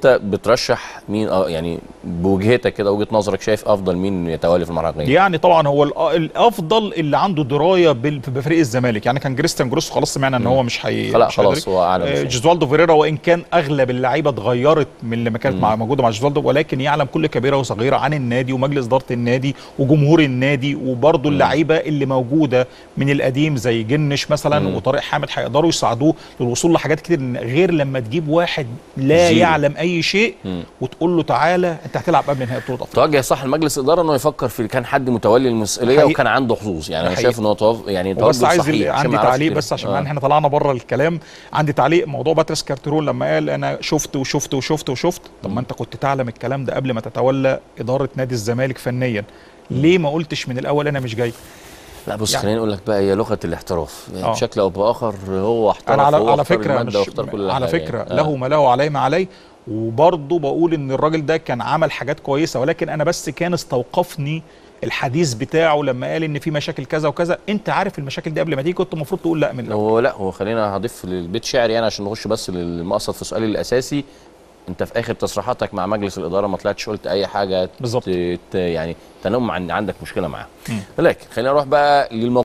انت بترشح مين اه يعني بوجهتك كده وجهه نظرك شايف افضل مين يتولي في المرحله الجايه يعني طبعا هو الأ- الافضل اللي عنده درايه بال- بفريق الزمالك يعني كان كريستيان جروس خلاص سمعنا ان هو مش هي خلاص مش هيقدر. خلاص هو اعلى آه، مش- جيزوالدو فيريرا وان كان اغلب اللعيبه اتغيرت من اللي ما كانت مع موجوده مع جيزوالدو ولكن يعلم كل كبيره وصغيره عن النادي ومجلس اداره النادي وجمهور النادي وبرضه اللعيبه اللي موجوده من القديم زي جنش مثلا وطارق حامد هيقدروا يساعدوه للوصول لحاجات كتير غير لما تجيب واحد لا زيرو. يعلم اي شيء وتقول له تعالى انت هتلعب قبل نهائي بطوله افريقيا توجه صح المجلس الاداره انه يفكر في كان حد متولي المسؤوليه حقيقي. وكان عنده حظوظ يعني انا حقيقي. شايف ان هو توف... يعني وبس توجه عايز صحيح ال- عشان عندي ما يعرفش تعليق كده. بس عشان آه. احنا طلعنا بره الكلام عندي تعليق موضوع باتريس كارترون لما قال انا شفت وشفت وشفت وشفت طب ما انت كنت تعلم الكلام ده قبل ما تتولى اداره نادي الزمالك فنيا ليه ما قلتش من الاول انا مش جاي لا بص يعني- خليني اقول لك بقى هي لغه الاحتراف يعني آه. بشكل او باخر هو احترف انا على هو على اختار فكره المادة مش واختار كل على حاجة فكره يعني. له ما له عليه ما عليه وبرضه بقول ان الراجل ده كان عمل حاجات كويسه ولكن انا بس كان استوقفني الحديث بتاعه لما قال ان في مشاكل كذا وكذا انت عارف المشاكل دي قبل ما تيجي كنت المفروض تقول لا من الأول. هو لا هو خلينا هضيف للبيت شعر يعني عشان نخش بس للمقصد في سؤالي الاساسي انت في اخر تصريحاتك مع مجلس الاداره ما طلعتش قلت اي حاجه بالظبط. ت- ت- يعني تنم عن عندك مشكله معاه لكن خلينا نروح بقى للموضوع